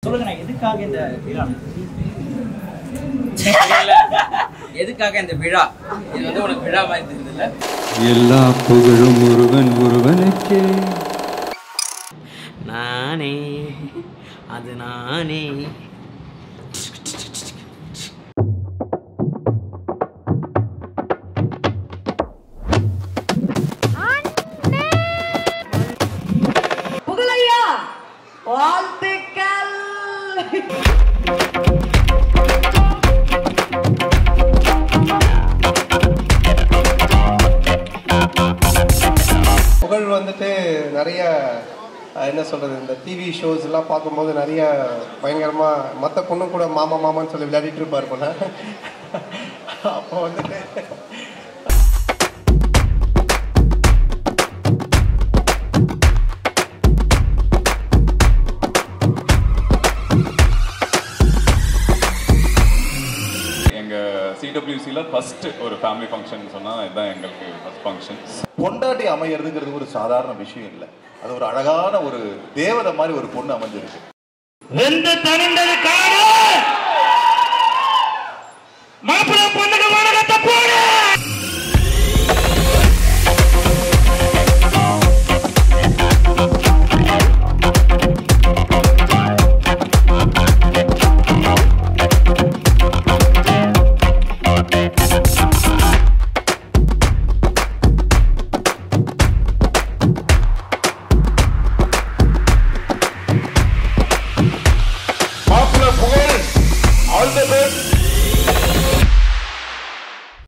சொல்லுங்கண்ணா எதுக்காக இந்த விழா இல்ல, எதுக்காக இந்த விழா இது வந்து உனக்கு விழா மாதிரி தெரியுதுல்ல எல்லா புகழும் ஒருவன் ஒருவனுக்கே நானே அது நானே புகழையா வாழ்த்துக்கள் புகழ் வந்துட்டு நிறைய அஹ், என்ன சொல்றது இந்த டிவி ஷோஸ் எல்லாம் பார்க்கும்போது நிறைய பயங்கரமா மற்ற பொண்ணு கூட மாமா மாமான்னு சொல்லி விளையாடிட்டு இருப்பார் போல அப்போ வந்துட்டு எங்கள் சிடபிள்யூசியில் ஃபஸ்ட்டு ஒரு ஃபேமிலி ஃபங்க்ஷன் சொன்னால் இதுதான் எங்களுக்கு ஃபஸ்ட் ஃபங்க்ஷன் பொண்டாட்டி அமையறதுங்கிறது ஒரு சாதாரண விஷயம் இல்லை அது ஒரு அழகான ஒரு தேவதை மாதிரி ஒரு பொண்ணு அமைஞ்சிருக்கு வெந்து தனிந்தது காடு மாப்பிள்ளை பொண்ணுக்கு வணக்கத்தை போடு